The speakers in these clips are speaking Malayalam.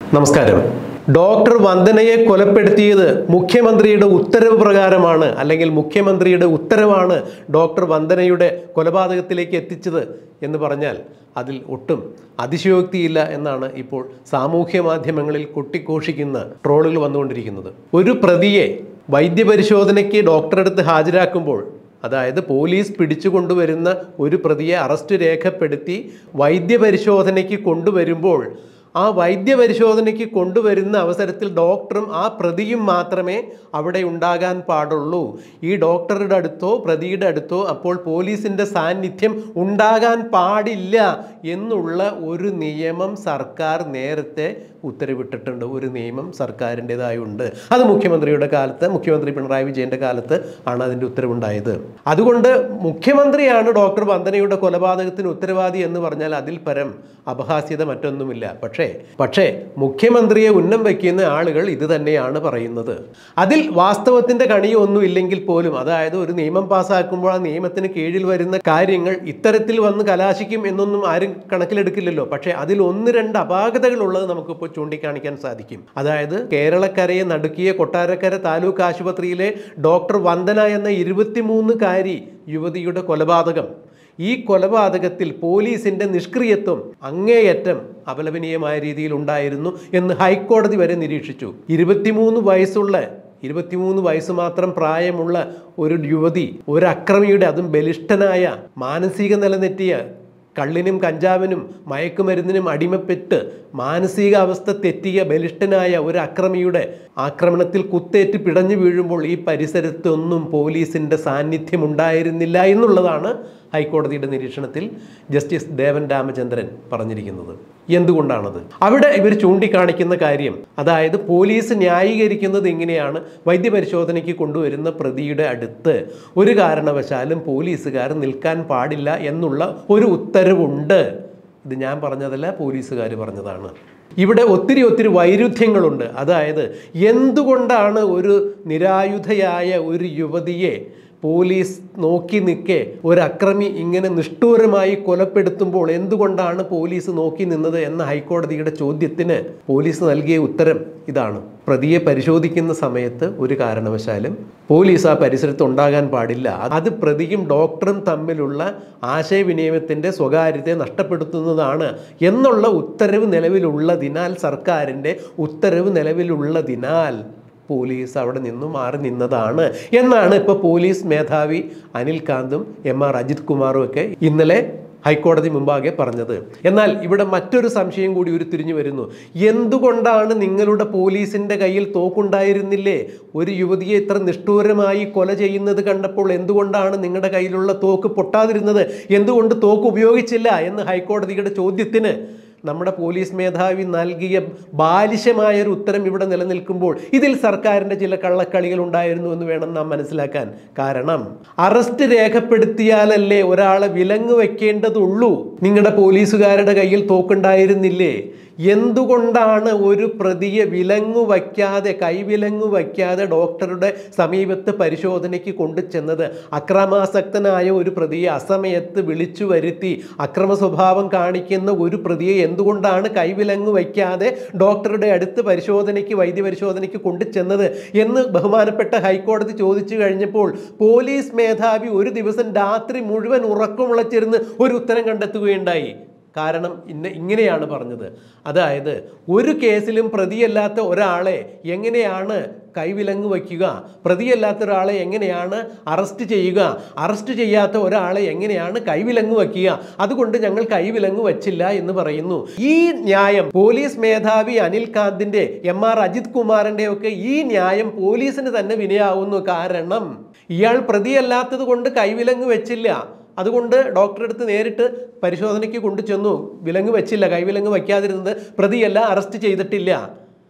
നമസ്കാരം ഡോക്ടർ വന്ദനയെ കൊലപ്പെടുത്തിയത് മുഖ്യമന്ത്രിയുടെ ഉത്തരവ് പ്രകാരമാണ് അല്ലെങ്കിൽ മുഖ്യമന്ത്രിയുടെ ഉത്തരവാണ് ഡോക്ടർ വന്ദനയുടെ കൊലപാതകത്തിലേക്ക് എത്തിച്ചത് എന്ന് പറഞ്ഞാൽ അതിൽ ഒട്ടും അതിശയോക്തിയില്ല എന്നാണ് ഇപ്പോൾ സാമൂഹ്യ മാധ്യമങ്ങളിൽ കൊട്ടിഘോഷിക്കുന്ന ട്രോളുകൾ വന്നുകൊണ്ടിരിക്കുന്നത് ഒരു പ്രതിയെ വൈദ്യപരിശോധനയ്ക്ക് ഡോക്ടറെടുത്ത് ഹാജരാക്കുമ്പോൾ അതായത് പോലീസ് പിടിച്ചുകൊണ്ടുവരുന്ന ഒരു പ്രതിയെ അറസ്റ്റ് രേഖപ്പെടുത്തി വൈദ്യപരിശോധനയ്ക്ക് കൊണ്ടുവരുമ്പോൾ ആ വൈദ്യപരിശോധനയ്ക്ക് കൊണ്ടുവരുന്ന അവസരത്തിൽ ഡോക്ടറും ആ പ്രതിയും മാത്രമേ അവിടെ ഉണ്ടാകാൻ പാടുള്ളൂ ഈ ഡോക്ടറുടെ അടുത്തോ പ്രതിയുടെ അടുത്തോ അപ്പോൾ പോലീസിൻ്റെ സാന്നിധ്യം ഉണ്ടാകാൻ പാടില്ല എന്നുള്ള ഒരു നിയമം സർക്കാർ നേരത്തെ ഉത്തരവിട്ടിട്ടുണ്ട് ഒരു നിയമം സർക്കാരിൻ്റെതായുണ്ട് അത് മുഖ്യമന്ത്രിയുടെ കാലത്ത് മുഖ്യമന്ത്രി പിണറായി വിജയൻ്റെ കാലത്ത് ആണ് അതിൻ്റെ ഉത്തരവുണ്ടായത് അതുകൊണ്ട് മുഖ്യമന്ത്രിയാണ് ഡോക്ടർ വന്ദനയുടെ കൊലപാതകത്തിന് ഉത്തരവാദി എന്ന് പറഞ്ഞാൽ അതിൽ പരം അപഹാസ്യത മറ്റൊന്നുമില്ല പക്ഷേ പക്ഷേ മുഖ്യമന്ത്രിയെ ഉന്നം വയ്ക്കുന്ന ആളുകൾ ഇത് തന്നെയാണ് പറയുന്നത് അതിൽ വാസ്തവത്തിൻ്റെ കണിയൊന്നും ഇല്ലെങ്കിൽ പോലും അതായത് ഒരു നിയമം പാസ്സാക്കുമ്പോൾ ആ നിയമത്തിന് കീഴിൽ വരുന്ന കാര്യങ്ങൾ ഇത്തരത്തിൽ വന്ന് കലാശിക്കും എന്നൊന്നും ആരും കണക്കിലെടുക്കില്ലല്ലോ പക്ഷേ അതിൽ ഒന്ന് രണ്ട് അപാകതകളുള്ളത് നമുക്കിപ്പോൾ ചൂണ്ടിക്കാണിക്കാൻ സാധിക്കും അതായത് കേരളക്കരയെ നടുക്കിയ കൊട്ടാരക്കര താലൂക്ക് ആശുപത്രിയിലെ ഡോക്ടർ വന്ദന എന്ന ഇരുപത്തിമൂന്നുകാരി യുവതിയുടെ കൊലപാതകം ഈ കൊലപാതകത്തിൽ പോലീസിന്റെ നിഷ്ക്രിയത്വം അങ്ങേയറ്റം അപലപനീയമായ രീതിയിൽ ഉണ്ടായിരുന്നു എന്ന് ഹൈക്കോടതി വരെ നിരീക്ഷിച്ചു ഇരുപത്തിമൂന്ന് വയസ്സുള്ള ഇരുപത്തിമൂന്ന് വയസ്സ് മാത്രം പ്രായമുള്ള ഒരു യുവതി ഒരു അക്രമിയുടെ അതും ബലിഷ്ഠനായ മാനസിക നിലനെറ്റിയ കള്ളിനും കഞ്ചാവിനും മയക്കുമരുന്നിനും അടിമപ്പെട്ട് മാനസികാവസ്ഥ തെറ്റിയ ബലിഷ്ഠനായ ഒരു അക്രമിയുടെ ആക്രമണത്തിൽ കുത്തേറ്റ് പിടഞ്ഞു വീഴുമ്പോൾ ഈ പരിസരത്തൊന്നും പോലീസിൻ്റെ സാന്നിധ്യം ഉണ്ടായിരുന്നില്ല എന്നുള്ളതാണ് ഹൈക്കോടതിയുടെ നിരീക്ഷണത്തിൽ ജസ്റ്റിസ് ദേവൻ രാമചന്ദ്രൻ പറഞ്ഞിരിക്കുന്നത് എന്തുകൊണ്ടാണത് അവിടെ ഇവർ ചൂണ്ടിക്കാണിക്കുന്ന കാര്യം അതായത് പോലീസ് ന്യായീകരിക്കുന്നത് ഇങ്ങനെയാണ് വൈദ്യപരിശോധനയ്ക്ക് കൊണ്ടുവരുന്ന പ്രതിയുടെ അടുത്ത് ഒരു കാരണവശാലും പോലീസുകാർ നിൽക്കാൻ പാടില്ല എന്നുള്ള ഒരു ഉത്തരവുണ്ട് ഇത് ഞാൻ പറഞ്ഞതല്ല പോലീസുകാർ പറഞ്ഞതാണ് ഇവിടെ ഒത്തിരി ഒത്തിരി വൈരുദ്ധ്യങ്ങളുണ്ട് അതായത് എന്തുകൊണ്ടാണ് ഒരു നിരായുധയായ ഒരു യുവതിയെ പോലീസ് നോക്കി നിൽക്കെ ഒരു അക്രമി ഇങ്ങനെ നിഷ്ഠൂരമായി കൊലപ്പെടുത്തുമ്പോൾ എന്തുകൊണ്ടാണ് പോലീസ് നോക്കി നിന്നത് എന്ന ഹൈക്കോടതിയുടെ ചോദ്യത്തിന് പോലീസ് നൽകിയ ഉത്തരം ഇതാണ് പ്രതിയെ പരിശോധിക്കുന്ന സമയത്ത് ഒരു കാരണവശാലും പോലീസ് ആ പരിസരത്ത് ഉണ്ടാകാൻ പാടില്ല അത് പ്രതിയും ഡോക്ടറും തമ്മിലുള്ള ആശയവിനിമയത്തിൻ്റെ സ്വകാര്യതയെ നഷ്ടപ്പെടുത്തുന്നതാണ് എന്നുള്ള ഉത്തരവ് നിലവിലുള്ളതിനാൽ സർക്കാരിൻ്റെ ഉത്തരവ് നിലവിലുള്ളതിനാൽ പോലീസ് അവിടെ നിന്നും മാറി നിന്നതാണ് എന്നാണ് ഇപ്പോൾ പോലീസ് മേധാവി അനിൽ കാന്തും എം ആർ അജിത് കുമാറും ഒക്കെ ഇന്നലെ ഹൈക്കോടതി മുമ്പാകെ പറഞ്ഞത് എന്നാൽ ഇവിടെ മറ്റൊരു സംശയം കൂടി ഉരുത്തിരിഞ്ഞു വരുന്നു എന്തുകൊണ്ടാണ് നിങ്ങളുടെ പോലീസിൻ്റെ കയ്യിൽ തോക്കുണ്ടായിരുന്നില്ലേ ഒരു യുവതിയെ ഇത്ര നിഷ്ഠൂരമായി കൊല ചെയ്യുന്നത് കണ്ടപ്പോൾ എന്തുകൊണ്ടാണ് നിങ്ങളുടെ കയ്യിലുള്ള തോക്ക് പൊട്ടാതിരുന്നത് എന്തുകൊണ്ട് തോക്ക് ഉപയോഗിച്ചില്ല എന്ന് ഹൈക്കോടതിയുടെ ചോദ്യത്തിന് നമ്മുടെ പോലീസ് മേധാവി നൽകിയ ബാലിശമായ ഒരു ഉത്തരം ഇവിടെ നിലനിൽക്കുമ്പോൾ ഇതിൽ സർക്കാരിൻ്റെ ചില കള്ളക്കളികൾ ഉണ്ടായിരുന്നു എന്ന് വേണം നാം മനസ്സിലാക്കാൻ കാരണം അറസ്റ്റ് രേഖപ്പെടുത്തിയാലല്ലേ ഒരാളെ വിലങ്ങ് വെക്കേണ്ടതുള്ളൂ നിങ്ങളുടെ പോലീസുകാരുടെ കയ്യിൽ തോക്കുണ്ടായിരുന്നില്ലേ എന്തുകൊണ്ടാണ് ഒരു പ്രതിയെ വിലങ്ങു വയ്ക്കാതെ കൈവിലങ്ങു വയ്ക്കാതെ ഡോക്ടറുടെ സമീപത്ത് പരിശോധനയ്ക്ക് കൊണ്ടുചെന്നത് അക്രമാസക്തനായ ഒരു പ്രതിയെ അസമയത്ത് വിളിച്ചു വരുത്തി അക്രമ സ്വഭാവം കാണിക്കുന്ന ഒരു പ്രതിയെ എന്തുകൊണ്ടാണ് കൈവിലങ്ങു വയ്ക്കാതെ ഡോക്ടറുടെ അടുത്ത് പരിശോധനയ്ക്ക് വൈദ്യപരിശോധനയ്ക്ക് കൊണ്ടുചെന്നത് എന്ന് ബഹുമാനപ്പെട്ട ഹൈക്കോടതി ചോദിച്ചു കഴിഞ്ഞപ്പോൾ പോലീസ് മേധാവി ഒരു ദിവസം രാത്രി മുഴുവൻ ഉറക്കമുളച്ചിരുന്ന് ഒരു ഉത്തരം കണ്ടെത്തുകയുണ്ടായി കാരണം ഇന്ന ഇങ്ങനെയാണ് പറഞ്ഞത് അതായത് ഒരു കേസിലും പ്രതിയല്ലാത്ത ഒരാളെ എങ്ങനെയാണ് കൈവിലങ്ങ് വയ്ക്കുക പ്രതിയല്ലാത്ത ഒരാളെ എങ്ങനെയാണ് അറസ്റ്റ് ചെയ്യുക അറസ്റ്റ് ചെയ്യാത്ത ഒരാളെ എങ്ങനെയാണ് കൈവിലങ്ങ് വയ്ക്കുക അതുകൊണ്ട് ഞങ്ങൾ കൈവിലങ്ങ് വച്ചില്ല എന്ന് പറയുന്നു ഈ ന്യായം പോലീസ് മേധാവി അനിൽ കാന്തിന്റെ എം ആർ അജിത് കുമാറിന്റെ ഒക്കെ ഈ ന്യായം പോലീസിന് തന്നെ വിനയാവുന്നു കാരണം ഇയാൾ പ്രതിയല്ലാത്തത് കൊണ്ട് കൈവിലങ്ങ് വെച്ചില്ല അതുകൊണ്ട് ഡോക്ടറെ അടുത്ത് നേരിട്ട് പരിശോധനയ്ക്ക് കൊണ്ടു ചെന്നു വിലങ്ങ് വെച്ചില്ല കൈവിലങ്ങ് വയ്ക്കാതിരുന്നത് പ്രതിയല്ല അറസ്റ്റ് ചെയ്തിട്ടില്ല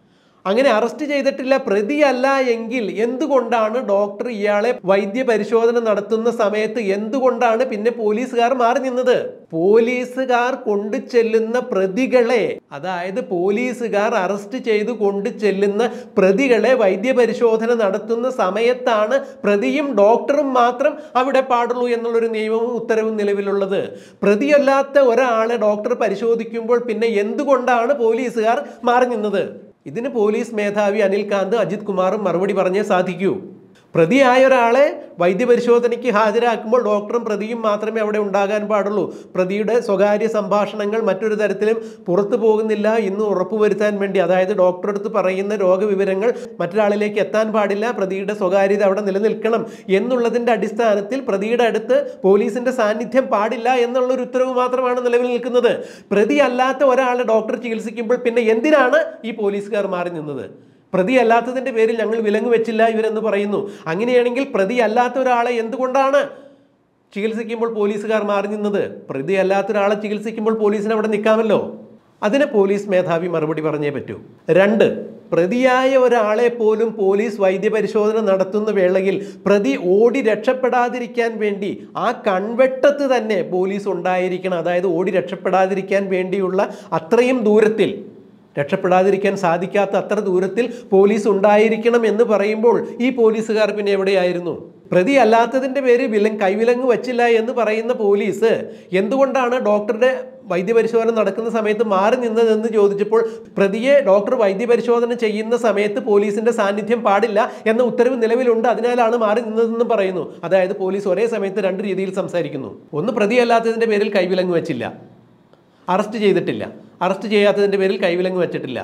അങ്ങനെ അറസ്റ്റ് ചെയ്തിട്ടില്ല പ്രതിയല്ല എങ്കിൽ എന്തുകൊണ്ടാണ് ഡോക്ടർ ഇയാളെ വൈദ്യ പരിശോധന നടത്തുന്ന സമയത്ത് എന്തുകൊണ്ടാണ് പിന്നെ പോലീസുകാർ മാറി നിന്നത് പോലീസുകാർ കൊണ്ടു ചെല്ലുന്ന പ്രതികളെ അതായത് പോലീസുകാർ അറസ്റ്റ് ചെയ്ത് കൊണ്ടു ചെല്ലുന്ന പ്രതികളെ വൈദ്യ പരിശോധന നടത്തുന്ന സമയത്താണ് പ്രതിയും ഡോക്ടറും മാത്രം അവിടെ പാടുള്ളൂ എന്നുള്ളൊരു നിയമവും ഉത്തരവും നിലവിലുള്ളത് പ്രതിയല്ലാത്ത ഒരാളെ ഡോക്ടർ പരിശോധിക്കുമ്പോൾ പിന്നെ എന്തുകൊണ്ടാണ് പോലീസുകാർ മാറി നിന്നത് ഇതിന് പോലീസ് മേധാവി അനിൽ കാന്ത് അജിത് കുമാറും മറുപടി പറഞ്ഞേ സാധിക്കൂ പ്രതിയായ ഒരാളെ വൈദ്യപരിശോധനയ്ക്ക് ഹാജരാക്കുമ്പോൾ ഡോക്ടറും പ്രതിയും മാത്രമേ അവിടെ ഉണ്ടാകാൻ പാടുള്ളൂ പ്രതിയുടെ സ്വകാര്യ സംഭാഷണങ്ങൾ മറ്റൊരു തരത്തിലും പുറത്തു പോകുന്നില്ല എന്ന് ഉറപ്പുവരുത്താൻ വേണ്ടി അതായത് ഡോക്ടർ അടുത്ത് പറയുന്ന രോഗവിവരങ്ങൾ മറ്റൊരാളിലേക്ക് എത്താൻ പാടില്ല പ്രതിയുടെ സ്വകാര്യത അവിടെ നിലനിൽക്കണം എന്നുള്ളതിൻ്റെ അടിസ്ഥാനത്തിൽ പ്രതിയുടെ അടുത്ത് പോലീസിന്റെ സാന്നിധ്യം പാടില്ല എന്നുള്ളൊരു ഉത്തരവ് മാത്രമാണ് നിലവിൽ നിൽക്കുന്നത് പ്രതി അല്ലാത്ത ഒരാളെ ഡോക്ടർ ചികിത്സിക്കുമ്പോൾ പിന്നെ എന്തിനാണ് ഈ പോലീസുകാർ മാറി നിന്നത് പ്രതി അല്ലാത്തതിന്റെ പേരിൽ ഞങ്ങൾ വിലങ്ങ് വെച്ചില്ല ഇവരെന്ന് പറയുന്നു അങ്ങനെയാണെങ്കിൽ പ്രതി അല്ലാത്ത ഒരാളെ എന്തുകൊണ്ടാണ് ചികിത്സിക്കുമ്പോൾ പോലീസുകാർ മാറി നിന്നത് പ്രതി അല്ലാത്ത ഒരാളെ ചികിത്സിക്കുമ്പോൾ പോലീസിന് അവിടെ നിൽക്കാമല്ലോ അതിന് പോലീസ് മേധാവി മറുപടി പറഞ്ഞേ പറ്റൂ രണ്ട് പ്രതിയായ ഒരാളെ പോലും പോലീസ് വൈദ്യപരിശോധന നടത്തുന്ന വേളയിൽ പ്രതി ഓടി രക്ഷപ്പെടാതിരിക്കാൻ വേണ്ടി ആ കൺവെട്ടത്ത് തന്നെ പോലീസ് ഉണ്ടായിരിക്കണം അതായത് ഓടി രക്ഷപ്പെടാതിരിക്കാൻ വേണ്ടിയുള്ള അത്രയും ദൂരത്തിൽ രക്ഷപ്പെടാതിരിക്കാൻ സാധിക്കാത്ത അത്ര ദൂരത്തിൽ പോലീസ് ഉണ്ടായിരിക്കണം എന്ന് പറയുമ്പോൾ ഈ പോലീസുകാർ പിന്നെ എവിടെയായിരുന്നു പ്രതി അല്ലാത്തതിൻ്റെ പേര് വിലം കൈവിലങ്ങ് വച്ചില്ല എന്ന് പറയുന്ന പോലീസ് എന്തുകൊണ്ടാണ് ഡോക്ടറുടെ വൈദ്യപരിശോധന നടക്കുന്ന സമയത്ത് മാറി നിന്നതെന്ന് ചോദിച്ചപ്പോൾ പ്രതിയെ ഡോക്ടർ വൈദ്യപരിശോധന ചെയ്യുന്ന സമയത്ത് പോലീസിന്റെ സാന്നിധ്യം പാടില്ല എന്ന ഉത്തരവ് നിലവിലുണ്ട് അതിനാലാണ് മാറി നിന്നതെന്ന് പറയുന്നു അതായത് പോലീസ് ഒരേ സമയത്ത് രണ്ട് രീതിയിൽ സംസാരിക്കുന്നു ഒന്ന് പ്രതിയല്ലാത്തതിൻ്റെ പേരിൽ കൈവിലങ്ങ് വെച്ചില്ല അറസ്റ്റ് ചെയ്തിട്ടില്ല അറസ്റ്റ് ചെയ്യാത്തതിൻ്റെ പേരിൽ കൈവിലങ്ങ് വെച്ചിട്ടില്ല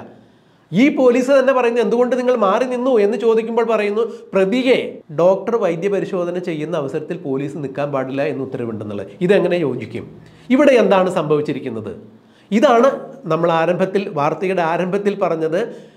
ഈ പോലീസ് തന്നെ പറയുന്നത് എന്തുകൊണ്ട് നിങ്ങൾ മാറി നിന്നു എന്ന് ചോദിക്കുമ്പോൾ പറയുന്നു പ്രതിയെ ഡോക്ടർ വൈദ്യപരിശോധന ചെയ്യുന്ന അവസരത്തിൽ പോലീസ് നിൽക്കാൻ പാടില്ല എന്ന് ഉത്തരവുണ്ടെന്നുള്ളത് ഇതെങ്ങനെ യോജിക്കും ഇവിടെ എന്താണ് സംഭവിച്ചിരിക്കുന്നത് ഇതാണ് നമ്മൾ ആരംഭത്തിൽ വാർത്തയുടെ ആരംഭത്തിൽ പറഞ്ഞത്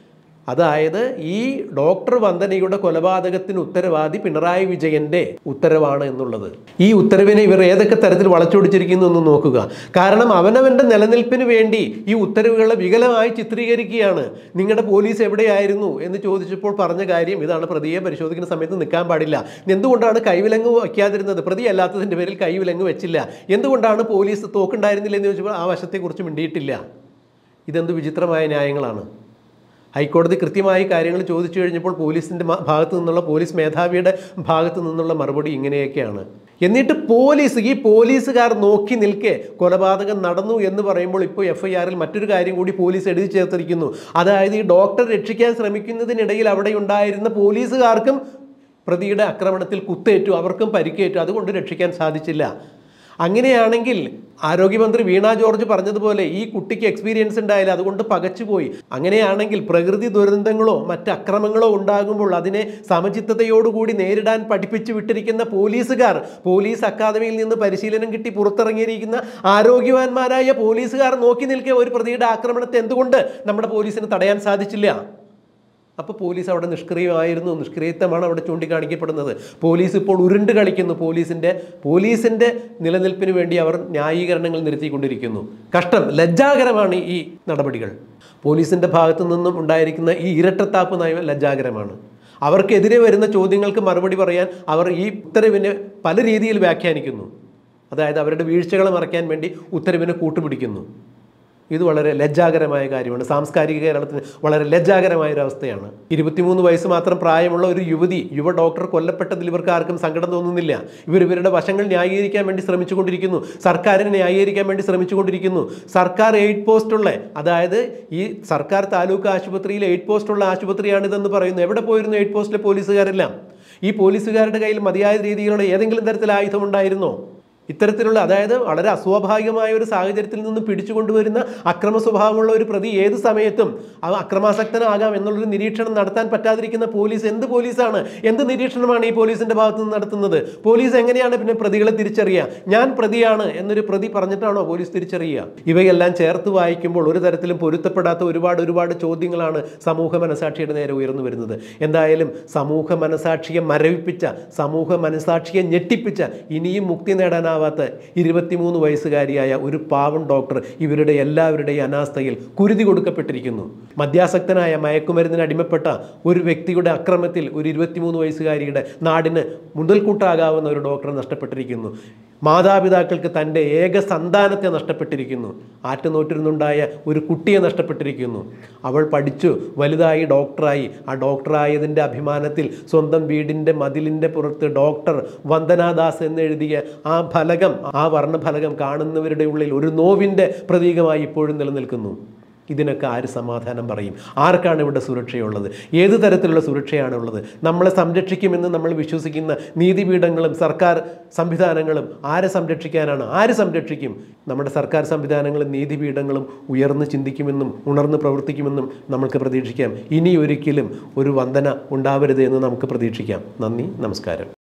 അതായത് ഈ ഡോക്ടർ വന്ദനയുടെ കൊലപാതകത്തിന് ഉത്തരവാദി പിണറായി വിജയന്റെ ഉത്തരവാണ് എന്നുള്ളത് ഈ ഉത്തരവിനെ ഇവർ ഏതൊക്കെ തരത്തിൽ വളച്ചൊടിച്ചിരിക്കുന്നു എന്ന് നോക്കുക കാരണം അവനവന്റെ നിലനിൽപ്പിന് വേണ്ടി ഈ ഉത്തരവുകളെ വികലമായി ചിത്രീകരിക്കുകയാണ് നിങ്ങളുടെ പോലീസ് എവിടെയായിരുന്നു എന്ന് ചോദിച്ചപ്പോൾ പറഞ്ഞ കാര്യം ഇതാണ് പ്രതിയെ പരിശോധിക്കുന്ന സമയത്ത് നിൽക്കാൻ പാടില്ല എന്തുകൊണ്ടാണ് കൈവിലങ്ങ് വയ്ക്കാതിരുന്നത് പ്രതി അല്ലാത്തതിൻ്റെ പേരിൽ കൈവിലങ്ങ് വെച്ചില്ല എന്തുകൊണ്ടാണ് പോലീസ് തോക്കുണ്ടായിരുന്നില്ല എന്ന് ചോദിച്ചപ്പോൾ ആ വശത്തെക്കുറിച്ച് മിണ്ടിയിട്ടില്ല ഇതെന്ത് വിചിത്രമായ ന്യായങ്ങളാണ് ഹൈക്കോടതി കൃത്യമായി കാര്യങ്ങൾ ചോദിച്ചു കഴിഞ്ഞപ്പോൾ പോലീസിൻ്റെ മ- ഭാഗത്തു നിന്നുള്ള പോലീസ് മേധാവിയുടെ ഭാഗത്തു നിന്നുള്ള മറുപടി ഇങ്ങനെയൊക്കെയാണ് എന്നിട്ട് പോലീസ് ഈ പോലീസുകാർ നോക്കി നിൽക്കെ കൊലപാതകം നടന്നു എന്ന് പറയുമ്പോൾ ഇപ്പോൾ എഫ് ഐ ആറിൽ മറ്റൊരു കാര്യം കൂടി പോലീസ് എഴുതി ചേർത്തിരിക്കുന്നു അതായത് ഈ ഡോക്ടർ രക്ഷിക്കാൻ ശ്രമിക്കുന്നതിനിടയിൽ അവിടെ ഉണ്ടായിരുന്ന പോലീസുകാർക്കും പ്രതിയുടെ ആക്രമണത്തിൽ കുത്തേറ്റു അവർക്കും പരിക്കേറ്റു അതുകൊണ്ട് രക്ഷിക്കാൻ സാധിച്ചില്ല അങ്ങനെയാണെങ്കിൽ ആരോഗ്യമന്ത്രി വീണ ജോർജ് പറഞ്ഞതുപോലെ ഈ കുട്ടിക്ക് എക്സ്പീരിയൻസ് ഉണ്ടായില്ല അതുകൊണ്ട് പകച്ചുപോയി അങ്ങനെയാണെങ്കിൽ പ്രകൃതി ദുരന്തങ്ങളോ മറ്റ് അക്രമങ്ങളോ ഉണ്ടാകുമ്പോൾ അതിനെ സമചിത്തതയോടുകൂടി നേരിടാൻ പഠിപ്പിച്ചു വിട്ടിരിക്കുന്ന പോലീസുകാർ പോലീസ് അക്കാദമിയിൽ നിന്ന് പരിശീലനം കിട്ടി പുറത്തിറങ്ങിയിരിക്കുന്ന ആരോഗ്യവാന്മാരായ പോലീസുകാർ നോക്കി നിൽക്കെ ഒരു പ്രതിയുടെ ആക്രമണത്തെ എന്തുകൊണ്ട് നമ്മുടെ പോലീസിന് തടയാൻ സാധിച്ചില്ല അപ്പോൾ പോലീസ് അവിടെ നിഷ്ക്രിയമായിരുന്നു നിഷ്ക്രിയത്വമാണ് അവിടെ ചൂണ്ടിക്കാണിക്കപ്പെടുന്നത് പോലീസ് ഇപ്പോൾ ഉരുണ്ട് കളിക്കുന്നു പോലീസിൻ്റെ പോലീസിൻ്റെ നിലനിൽപ്പിന് വേണ്ടി അവർ ന്യായീകരണങ്ങൾ നിരത്തിക്കൊണ്ടിരിക്കുന്നു കഷ്ടം ലജ്ജാകരമാണ് ഈ നടപടികൾ പോലീസിൻ്റെ ഭാഗത്തു നിന്നും ഉണ്ടായിരിക്കുന്ന ഈ ഇരട്ടത്താപ്പ് നയം ലജ്ജാകരമാണ് അവർക്കെതിരെ വരുന്ന ചോദ്യങ്ങൾക്ക് മറുപടി പറയാൻ അവർ ഈ ഉത്തരവിനെ പല രീതിയിൽ വ്യാഖ്യാനിക്കുന്നു അതായത് അവരുടെ വീഴ്ചകൾ മറയ്ക്കാൻ വേണ്ടി ഉത്തരവിനെ കൂട്ടുപിടിക്കുന്നു ഇത് വളരെ ലജ്ജാകരമായ കാര്യമാണ് സാംസ്കാരിക കേരളത്തിന് വളരെ ലജ്ജാകരമായ ഒരു അവസ്ഥയാണ് ഇരുപത്തിമൂന്ന് വയസ്സ് മാത്രം പ്രായമുള്ള ഒരു യുവതി യുവ ഡോക്ടർ കൊല്ലപ്പെട്ടതിൽ ഇവർക്ക് ആർക്കും സങ്കടം തോന്നുന്നില്ല ഇവർ ഇവരുടെ വശങ്ങൾ ന്യായീകരിക്കാൻ വേണ്ടി ശ്രമിച്ചുകൊണ്ടിരിക്കുന്നു സർക്കാരിനെ ന്യായീകരിക്കാൻ വേണ്ടി ശ്രമിച്ചുകൊണ്ടിരിക്കുന്നു സർക്കാർ എയ്ഡ് പോസ്റ്റുള്ള അതായത് ഈ സർക്കാർ താലൂക്ക് ആശുപത്രിയിൽ എയ്ഡ് പോസ്റ്റുള്ള ആശുപത്രിയാണിതെന്ന് പറയുന്നു എവിടെ പോയിരുന്നു എയ്ഡ് പോസ്റ്റിലെ പോലീസുകാരെല്ലാം ഈ പോലീസുകാരുടെ കയ്യിൽ മതിയായ രീതിയിലുള്ള ഏതെങ്കിലും തരത്തിൽ ആയുധം ഉണ്ടായിരുന്നോ ഇത്തരത്തിലുള്ള അതായത് വളരെ അസ്വാഭാവികമായ ഒരു സാഹചര്യത്തിൽ നിന്ന് പിടിച്ചുകൊണ്ടുവരുന്ന അക്രമ സ്വഭാവമുള്ള ഒരു പ്രതി ഏത് സമയത്തും അവ അക്രമാസക്തനാകാം എന്നുള്ളൊരു നിരീക്ഷണം നടത്താൻ പറ്റാതിരിക്കുന്ന പോലീസ് എന്ത് പോലീസാണ് എന്ത് നിരീക്ഷണമാണ് ഈ പോലീസിന്റെ ഭാഗത്ത് നിന്ന് നടത്തുന്നത് പോലീസ് എങ്ങനെയാണ് പിന്നെ പ്രതികളെ തിരിച്ചറിയുക ഞാൻ പ്രതിയാണ് എന്നൊരു പ്രതി പറഞ്ഞിട്ടാണോ പോലീസ് തിരിച്ചറിയുക ഇവയെല്ലാം ചേർത്ത് വായിക്കുമ്പോൾ ഒരു തരത്തിലും പൊരുത്തപ്പെടാത്ത ഒരുപാട് ഒരുപാട് ചോദ്യങ്ങളാണ് സമൂഹ മനസാക്ഷിയുടെ നേരെ ഉയർന്നു വരുന്നത് എന്തായാലും സമൂഹ മനസാക്ഷിയെ മരവിപ്പിച്ച സമൂഹ മനസാക്ഷിയെ ഞെട്ടിപ്പിച്ച ഇനിയും മുക്തി നേടാനാവാത്ത മനസ്സിലാവാത്ത ഇരുപത്തിമൂന്ന് വയസ്സുകാരിയായ ഒരു പാവം ഡോക്ടർ ഇവരുടെ എല്ലാവരുടെയും അനാസ്ഥയിൽ കുരുതി കൊടുക്കപ്പെട്ടിരിക്കുന്നു മദ്യാസക്തനായ മയക്കുമരുന്നിന് അടിമപ്പെട്ട ഒരു വ്യക്തിയുടെ അക്രമത്തിൽ ഒരു ഇരുപത്തിമൂന്ന് വയസ്സുകാരിയുടെ നാടിന് മുതൽക്കൂട്ടാകാവുന്ന ഒരു ഡോക്ടറെ നഷ്ടപ്പെട്ടിരിക്കുന്നു മാതാപിതാക്കൾക്ക് തൻ്റെ ഏക സന്താനത്തെ നഷ്ടപ്പെട്ടിരിക്കുന്നു ആറ്റുനോറ്റിരുന്നുണ്ടായ ഒരു കുട്ടിയെ നഷ്ടപ്പെട്ടിരിക്കുന്നു അവൾ പഠിച്ചു വലുതായി ഡോക്ടറായി ആ ഡോക്ടറായതിൻ്റെ അഭിമാനത്തിൽ സ്വന്തം വീടിൻ്റെ മതിലിൻ്റെ പുറത്ത് ഡോക്ടർ വന്ദനാദാസ് എന്നെഴുതിയ ആ ഫലകം ആ വർണ്ണഫലകം കാണുന്നവരുടെ ഉള്ളിൽ ഒരു നോവിൻ്റെ പ്രതീകമായി ഇപ്പോഴും നിലനിൽക്കുന്നു ഇതിനൊക്കെ ആര് സമാധാനം പറയും ആർക്കാണ് ഇവിടെ സുരക്ഷയുള്ളത് ഏത് തരത്തിലുള്ള സുരക്ഷയാണ് ഉള്ളത് നമ്മളെ സംരക്ഷിക്കുമെന്ന് നമ്മൾ വിശ്വസിക്കുന്ന നീതിപീഠങ്ങളും സർക്കാർ സംവിധാനങ്ങളും ആരെ സംരക്ഷിക്കാനാണ് ആര് സംരക്ഷിക്കും നമ്മുടെ സർക്കാർ സംവിധാനങ്ങളും നീതിപീഠങ്ങളും ഉയർന്ന് ചിന്തിക്കുമെന്നും ഉണർന്ന് പ്രവർത്തിക്കുമെന്നും നമുക്ക് പ്രതീക്ഷിക്കാം ഇനി ഒരിക്കലും ഒരു വന്ദന ഉണ്ടാവരുത് എന്ന് നമുക്ക് പ്രതീക്ഷിക്കാം നന്ദി നമസ്കാരം